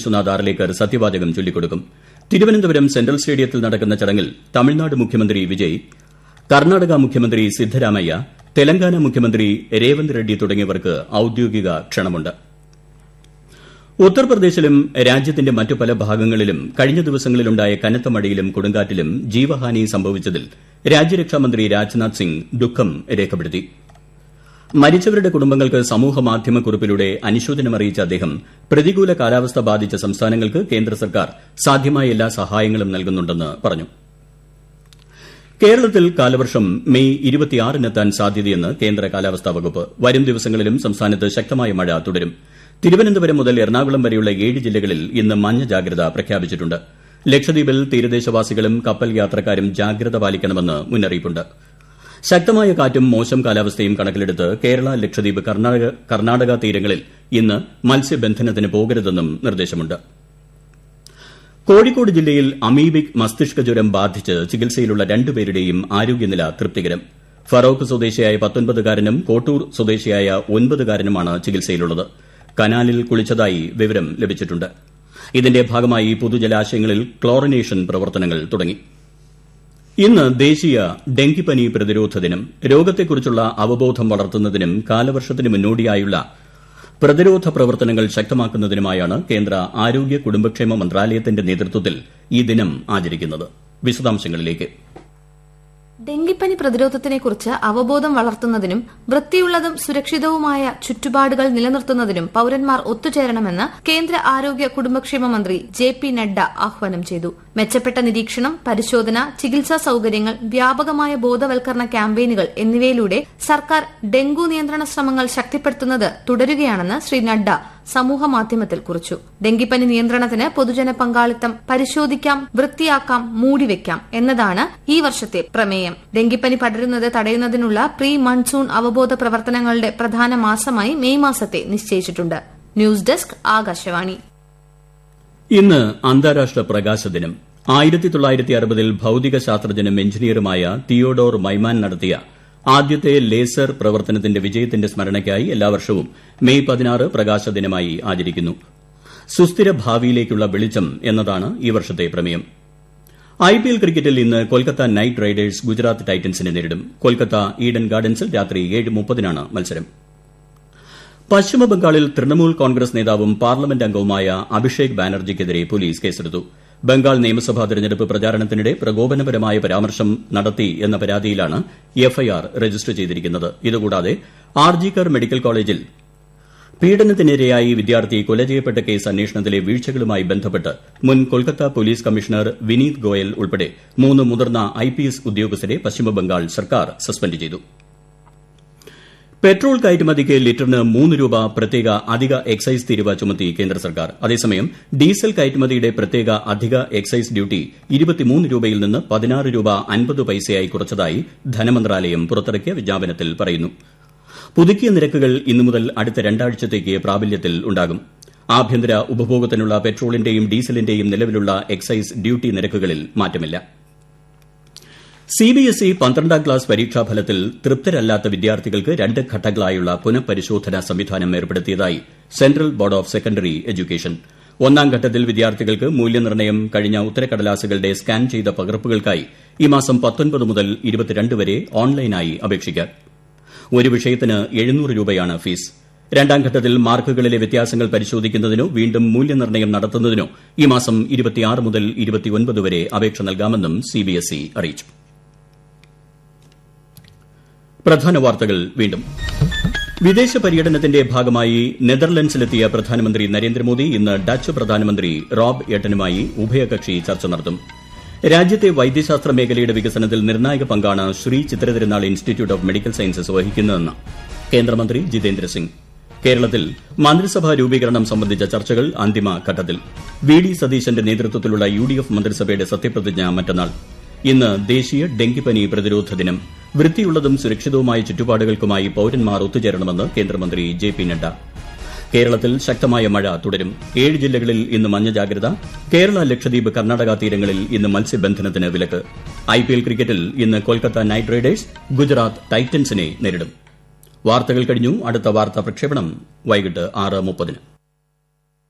വിശ്വനാഥ് ആർലേക്കർ സത്യവാചകം ചൊല്ലിക്കൊടുക്കും തിരുവനന്തപുരം സെൻട്രൽ സ്റ്റേഡിയത്തിൽ നടക്കുന്ന ചടങ്ങിൽ തമിഴ്നാട് മുഖ്യമന്ത്രി വിജയ് കർണാടക മുഖ്യമന്ത്രി സിദ്ധരാമയ്യ തെലങ്കാന മുഖ്യമന്ത്രി രേവന്ത് റെഡ്ഡി തുടങ്ങിയവർക്ക് ഔദ്യോഗിക ക്ഷണമുണ്ട് ഉത്തർപ്രദേശിലും രാജ്യത്തിന്റെ മറ്റു പല ഭാഗങ്ങളിലും കഴിഞ്ഞ ദിവസങ്ങളിലുണ്ടായ കനത്ത മഴയിലും കൊടുങ്കാറ്റിലും ജീവഹാനി സംഭവിച്ചതിൽ രാജ്യരക്ഷാമന്ത്രി രാജ്നാഥ് സിംഗ് ദുഃഖം രേഖപ്പെടുത്തി മരിച്ചവരുടെ കുടുംബങ്ങൾക്ക് സമൂഹമാധ്യമ കുറിപ്പിലൂടെ അനുശോചനം അറിയിച്ച അദ്ദേഹം പ്രതികൂല കാലാവസ്ഥ ബാധിച്ച സംസ്ഥാനങ്ങൾക്ക് കേന്ദ്ര സർക്കാർ സാധ്യമായ എല്ലാ സഹായങ്ങളും നൽകുന്നുണ്ടെന്ന് പറഞ്ഞു കേരളത്തിൽ കാലവർഷം മെയ് ഇരുപത്തിയാറിനെത്താൻ സാധ്യതയെന്ന് കേന്ദ്ര കാലാവസ്ഥാ വകുപ്പ് വരും ദിവസങ്ങളിലും സംസ്ഥാനത്ത് ശക്തമായ മഴ തുടരും തിരുവനന്തപുരം മുതൽ എറണാകുളം വരെയുള്ള ഏഴ് ജില്ലകളിൽ ഇന്ന് മഞ്ഞ ജാഗ്രത പ്രഖ്യാപിച്ചിട്ടുണ്ട് ലക്ഷദ്വീപിൽ തീരദേശവാസികളും കപ്പൽ യാത്രക്കാരും ജാഗ്രത പാലിക്കണമെന്ന് മുന്നറിയിപ്പുണ്ട് ശക്തമായ കാറ്റും മോശം കാലാവസ്ഥയും കണക്കിലെടുത്ത് കേരള ലക്ഷദ്വീപ് കർണാടക തീരങ്ങളിൽ ഇന്ന് മത്സ്യബന്ധനത്തിന് പോകരുതെന്നും നിർദ്ദേശമുണ്ട് കോഴിക്കോട് ജില്ലയിൽ അമീബിക് മസ്തിഷ്ക ജ്വരം ബാധിച്ച് ചികിത്സയിലുള്ള രണ്ടുപേരുടെയും ആരോഗ്യനില തൃപ്തികരം ഫറോക്ക് സ്വദേശിയായ പത്തൊൻപതുകാരനും കോട്ടൂർ സ്വദേശിയായ ഒൻപതുകാരനുമാണ് ചികിത്സയിലുള്ളത് കനാലിൽ കുളിച്ചതായി വിവരം ലഭിച്ചിട്ടുണ്ട് ഇതിന്റെ ഭാഗമായി പൊതുജലാശയങ്ങളിൽ ക്ലോറിനേഷൻ പ്രവർത്തനങ്ങൾ തുടങ്ങി ഇന്ന് ദേശീയ ഡെങ്കിപ്പനി പ്രതിരോധ ദിനം രോഗത്തെക്കുറിച്ചുള്ള അവബോധം വളർത്തുന്നതിനും കാലവർഷത്തിന് മുന്നോടിയായുള്ള പ്രതിരോധ പ്രവർത്തനങ്ങൾ ശക്തമാക്കുന്നതിനുമായാണ് കേന്ദ്ര ആരോഗ്യ കുടുംബക്ഷേമ മന്ത്രാലയത്തിന്റെ നേതൃത്വത്തിൽ ഈ ദിനം ആചരിക്കുന്നത് വിശദാംശങ്ങളിലേക്ക് ഡെങ്കിപ്പനി പ്രതിരോധത്തിനെക്കുറിച്ച് അവബോധം വളർത്തുന്നതിനും വൃത്തിയുള്ളതും സുരക്ഷിതവുമായ ചുറ്റുപാടുകൾ നിലനിർത്തുന്നതിനും പൌരന്മാർ ഒത്തുചേരണമെന്ന് കേന്ദ്ര ആരോഗ്യ കുടുംബക്ഷേമ മന്ത്രി ജെ പി നഡ്ഡ ആഹ്വാനം ചെയ്തു മെച്ചപ്പെട്ട നിരീക്ഷണം പരിശോധന ചികിത്സാ സൌകര്യങ്ങൾ വ്യാപകമായ ബോധവൽക്കരണ ക്യാമ്പയിനുകൾ എന്നിവയിലൂടെ സർക്കാർ ഡെങ്കു നിയന്ത്രണ ശ്രമങ്ങൾ ശക്തിപ്പെടുത്തുന്നത് തുടരുകയാണെന്ന് ശ്രീ നഡ്ഡ സമൂഹമാധ്യമത്തിൽ കുറിച്ചു ഡെങ്കിപ്പനി നിയന്ത്രണത്തിന് പൊതുജന പങ്കാളിത്തം പരിശോധിക്കാം വൃത്തിയാക്കാം മൂടിവെക്കാം എന്നതാണ് ഈ വർഷത്തെ പ്രമേയം ഡെങ്കിപ്പനി പടരുന്നത് തടയുന്നതിനുള്ള പ്രീ മൺസൂൺ അവബോധ പ്രവർത്തനങ്ങളുടെ പ്രധാന മാസമായി മെയ് മാസത്തെ നിശ്ചയിച്ചിട്ടുണ്ട് ന്യൂസ് ഡെസ്ക് ആകാശവാണി ഇന്ന് അന്താരാഷ്ട്ര പ്രകാശ ദിനം ആയിരത്തി തൊള്ളായിരത്തി അറുപതിൽ ഭൌതിക ശാസ്ത്രജ്ഞനും എഞ്ചിനീയറുമായ തിയോഡോർ മൈമാൻ നടത്തിയ ആദ്യത്തെ ലേസർ പ്രവർത്തനത്തിന്റെ വിജയത്തിന്റെ സ്മരണയ്ക്കായി എല്ലാ വർഷവും മെയ് പതിനാറ് പ്രകാശ ദിനമായി ആചരിക്കുന്നു സുസ്ഥിര ഭാവിയിലേക്കുള്ള വെളിച്ചം എന്നതാണ് ഈ വർഷത്തെ പ്രമേയം ഐപിഎൽ ക്രിക്കറ്റിൽ ഇന്ന് കൊൽക്കത്ത നൈറ്റ് റൈഡേഴ്സ് ഗുജറാത്ത് ടൈറ്റൻസിനെ നേരിടും കൊൽക്കത്ത ഈഡൻ ഗാർഡൻസിൽ രാത്രി ഏഴ് മുപ്പതിനാണ് മത്സരം പശ്ചിമബംഗാളിൽ തൃണമൂൽ കോൺഗ്രസ് നേതാവും പാർലമെന്റ് അംഗവുമായ അഭിഷേക് ബാനർജിക്കെതിരെ പോലീസ് കേസെടുത്തു ബംഗാൾ നിയമസഭാ തെരഞ്ഞെടുപ്പ് പ്രചാരണത്തിനിടെ പ്രകോപനപരമായ പരാമർശം നടത്തി എന്ന പരാതിയിലാണ് എഫ്ഐആർ രജിസ്റ്റർ ചെയ്തിരിക്കുന്നത് ഇതുകൂടാതെ ആർജിക്കർ മെഡിക്കൽ കോളേജിൽ പീഡനത്തിനിരയായി വിദ്യാർത്ഥി കൊല ചെയ്യപ്പെട്ട കേസ് അന്വേഷണത്തിലെ വീഴ്ചകളുമായി ബന്ധപ്പെട്ട് മുൻ കൊൽക്കത്ത പോലീസ് കമ്മീഷണർ വിനീത് ഗോയൽ ഉൾപ്പെടെ മൂന്ന് മുതിർന്ന ഐപിഎസ് ഉദ്യോഗസ്ഥരെ പശ്ചിമബംഗാൾ സർക്കാർ സസ്പെൻഡ് ചെയ്തു പെട്രോൾ കയറ്റുമതിക്ക് ലിറ്ററിന് മൂന്ന് രൂപ പ്രത്യേക അധിക എക്സൈസ് തീരുവ ചുമത്തി കേന്ദ്ര സർക്കാർ അതേസമയം ഡീസൽ കയറ്റുമതിയുടെ പ്രത്യേക അധിക എക്സൈസ് ഡ്യൂട്ടി ഇരുപത്തിമൂന്ന് രൂപയിൽ നിന്ന് പതിനാറ് രൂപ അൻപത് പൈസയായി കുറച്ചതായി ധനമന്ത്രാലയം പുറത്തിറക്കിയ വിജ്ഞാപനത്തിൽ പറയുന്നു പുതുക്കിയ നിരക്കുകൾ ഇന്നു മുതൽ അടുത്ത രണ്ടാഴ്ചത്തേക്ക് പ്രാബല്യത്തിൽ ഉണ്ടാകും ആഭ്യന്തര ഉപഭോഗത്തിനുള്ള പെട്രോളിന്റെയും ഡീസലിന്റെയും നിലവിലുള്ള എക്സൈസ് ഡ്യൂട്ടി നിരക്കുകളിൽ മാറ്റമില്ല സിബിഎസ്ഇ പന്ത്രണ്ടാം ക്ലാസ് പരീക്ഷാഫലത്തിൽ തൃപ്തരല്ലാത്ത വിദ്യാർത്ഥികൾക്ക് രണ്ട് ഘട്ടങ്ങളായുള്ള പുനഃപരിശോധനാ സംവിധാനം ഏർപ്പെടുത്തിയതായി Central Board of Secondary Education ഒന്നാം ഘട്ടത്തിൽ വിദ്യാർത്ഥികൾക്ക് മൂല്യനിർണ്ണയം കഴിഞ്ഞ ഉത്തരക്കടലാസുകളുടെ സ്കാൻ ചെയ്ത പകർപ്പുകൾക്കായി ഈ മാസം മുതൽ വരെ ഓൺലൈനായി അപേക്ഷിക്കാം ഒരു വിഷയത്തിന് എഴുന്നൂറ് രൂപയാണ് ഫീസ് രണ്ടാം ഘട്ടത്തിൽ മാർക്കുകളിലെ വ്യത്യാസങ്ങൾ പരിശോധിക്കുന്നതിനോ വീണ്ടും മൂല്യനിർണ്ണയം നടത്തുന്നതിനോ ഈ മാസം മുതൽ വരെ അപേക്ഷ നൽകാമെന്നും സിബിഎസ്ഇ അറിയിച്ചു പ്രധാന വാർത്തകൾ വീണ്ടും വിദേശ പര്യടനത്തിന്റെ ഭാഗമായി നെതർലൻഡ്സിലെത്തിയ പ്രധാനമന്ത്രി നരേന്ദ്രമോദി ഇന്ന് ഡച്ച് പ്രധാനമന്ത്രി റോബ് എട്ടനുമായി ഉഭയകക്ഷി ചർച്ച നടത്തും രാജ്യത്തെ വൈദ്യശാസ്ത്ര മേഖലയുടെ വികസനത്തിൽ നിർണായക പങ്കാണ് Sree Chitra Thirunal institute of medical sciences വഹിക്കുന്നതെന്ന് കേന്ദ്രമന്ത്രി ജിതേന്ദ്ര സിംഗ് കേരളത്തിൽ മന്ത്രിസഭാ രൂപീകരണം സംബന്ധിച്ച ചർച്ചകൾ അന്തിമഘട്ടത്തിൽ വി ഡി സതീശന്റെ നേതൃത്വത്തിലുള്ള യു ഡി എഫ് മന്ത്രിസഭയുടെ സത്യപ്രതിജ്ഞ മറ്റന്നാൾ ഇന്ന് ദേശീയ ഡെങ്കിപ്പനി പ്രതിരോധ ദിനം വൃത്തിയുള്ളതും സുരക്ഷിതവുമായ ചുറ്റുപാടുകൾക്കുമായി പൌരന്മാർ ഒത്തുചേരണമെന്ന് കേന്ദ്രമന്ത്രി ജെ പി നഡ്ഡ കേരളത്തിൽ ശക്തമായ മഴ തുടരും ഏഴ് ജില്ലകളിൽ ഇന്ന് മഞ്ഞ ജാഗ്രത കേരള ലക്ഷദ്വീപ് കർണാടക തീരങ്ങളിൽ ഇന്ന് മത്സ്യബന്ധനത്തിന് വിലക്ക് ഐപിഎൽ ക്രിക്കറ്റിൽ ഇന്ന് കൊൽക്കത്ത നൈറ്റ് റൈഡേഴ്സ് ഗുജറാത്ത് ടൈറ്റൻസിനെ നേരിടും വാർത്തകൾ കഴിഞ്ഞു അടുത്ത വാർത്താ പ്രക്ഷേപണം വൈകിട്ട് ആറ് മുപ്പതിന്